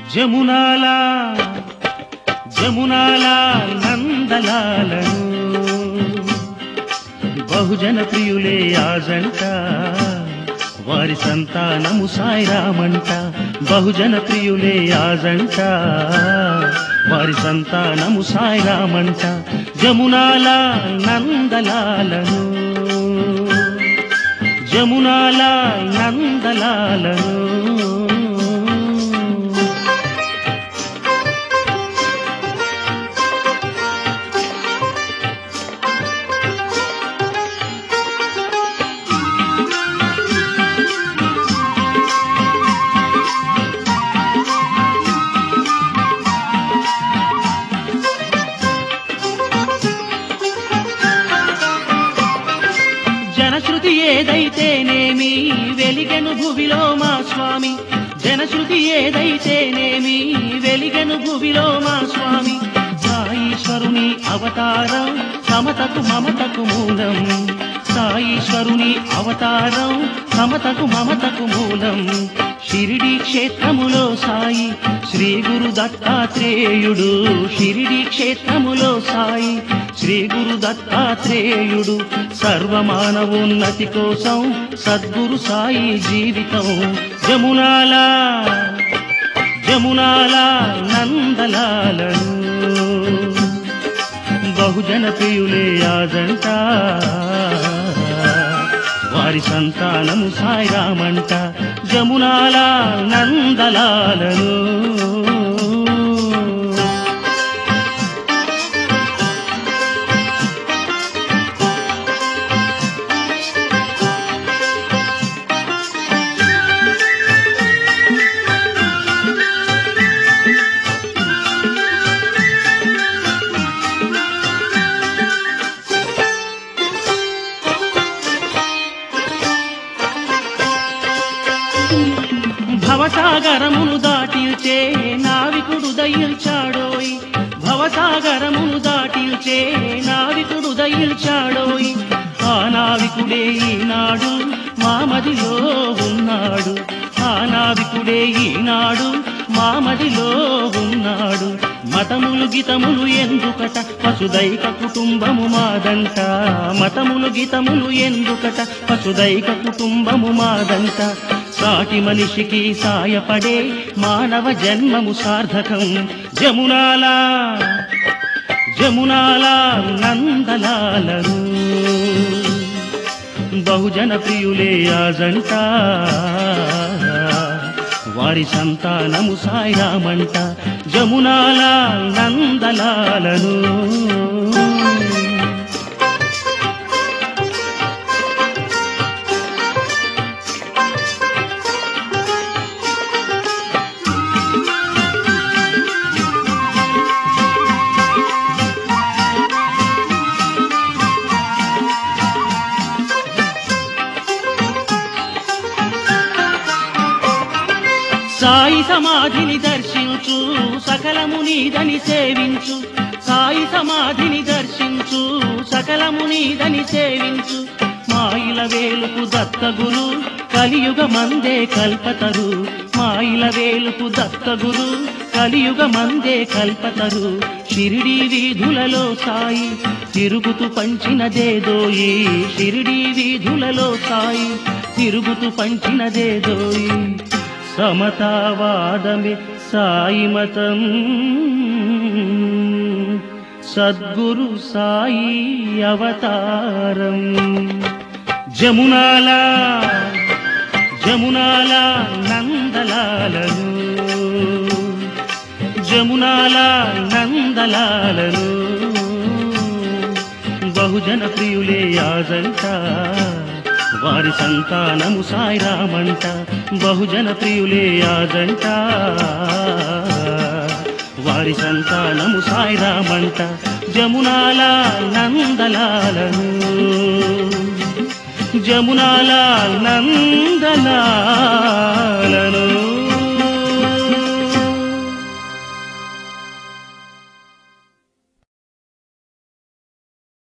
జమునాల జమునాల నందలాలను బహుజన ప్రియులే ఆజంట వారి సంతానము సాయిరామంట బహుజన ప్రియులే ఆజంట వారి సంతానము సాయిరామంట జమునాల నందలాలను జమునాల నందలాలను జనశ్రుతి ఏదైతేనేమి వెలిగెను భువిలో మా స్వామి జనశ్రుతి ఏదైతేనేమి వెలిగెను భువిలో మా స్వామి సాయీశ్వరుని అవతారం సమతకు మమతకు మూలం సాయీశ్వరుని అవతారం సమతకు మమతకు మూలం షిరిడి క్షేత్రములో సాయి శ్రీ గురు దత్తాత్రేయుడు షిరిడి క్షేత్రములో సాయి శ్రీ గురు దత్తాత్రేయుడు సర్వమానవోన్నతి కోసం సద్గురు సాయి జీవితం జమునాల జమునాల నందలాలను బహుజన ప్రియులే ఆజంట వారి సంతానము సాయిరామంట జమునాల నందలాలను భవసాగరమును దాటిల్చే నావికుడు దయిల్చాడోయ్ భవసాగరమును దాటిల్చే నావికుడు దయిల్చాడోయ్ ఆ నావికుడే ఈనాడు మామదిలో ఉన్నాడు ఆ నావికుడే ఈనాడు మామదిలో ఉన్నాడు మతములు గితములు ఎందుకట పశుదైక కుటుంబము మాదంట మతములు గితములు ఎందుకట పశుదైక కుటుంబము మాదంట సాటి మనిషికి సాయపడే మానవ జన్మము సార్థకం జమునాల జమునాల నందలాలను బహుజన ప్రియులే ఆజంట వారి సంతానము సాయిరామంట జమునాల నందలాలను సాయి సమాధిని దర్శించు సకలము నీదని సేవించు సాయి సమాధిని దర్శించు సకలము నీదని సేవించు మాయిల వేలుపు దత్తగురు కలియుగ మందే కల్పతరు మాయిల వేలుపు దత్తగురు కలియుగ మందే కల్పతరు షిరిడి వీధులలో సాయి తిరుగుతూ పంచినదేదోయి షిరిడి వీధులలో సాయి తిరుగుతూ పంచినదేదోయి సమతావాదమే సాయి మతం సద్గురు సాయి అవతారం జమునాల జమునాల నందలాలను జమునాల నందలాలను బహుజన ప్రియులే ఆజంట వారి సంతానము సాయిరామంట బహుజన ప్రియులే ఆజంట వారి సంతానము సాయిరామంట జమునాల నందలాలను జమునాల నందలాలను